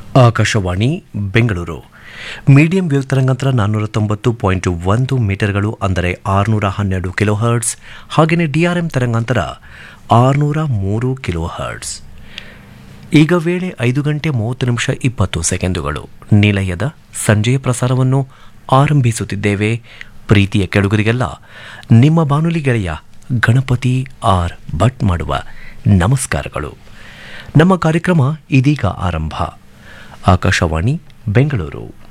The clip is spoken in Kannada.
ಆಕಾಶವಾಣಿ ಬೆಂಗಳೂರು ಮೀಡಿಯಂ ವೇವ್ ತರಂಗಾಂತರ ನಾನ್ನೂರ ತೊಂಬತ್ತು ಪಾಯಿಂಟ್ ಒಂದು ಮೀಟರ್ಗಳು ಅಂದರೆ ಆರುನೂರ ಹನ್ನೆರಡು ಕಿಲೋ ಹರ್ಟ್ಸ್ ಹಾಗೆಯೇ ಡಿಆರ್ಎಂ ತರಂಗಾಂತರ ಆರುನೂರ ಮೂರು ಕಿಲೋ ಹರ್ಟ್ಸ್ ಈಗ ವೇಳೆ ಐದು ಗಂಟೆ ಮೂವತ್ತು ನಿಮಿಷ ಇಪ್ಪತ್ತು ಸೆಕೆಂಡುಗಳು ನಿಲಯದ ಸಂಜೆಯ ಪ್ರಸಾರವನ್ನು ಆರಂಭಿಸುತ್ತಿದ್ದೇವೆ ಪ್ರೀತಿಯ ಕೆಡುಗರಿಗೆಲ್ಲ ನಿಮ್ಮ ಬಾನುಲಿ ಗೆಳೆಯ ಗಣಪತಿ ಆರ್ ಭಟ್ ಮಾಡುವ ನಮಸ್ಕಾರಗಳು ನಮ್ಮ ಕಾರ್ಯಕ್ರಮ ಇದೀಗ ಆರಂಭ ಆಕಾಶವಾಣಿ ಬೆಂಗಳೂರು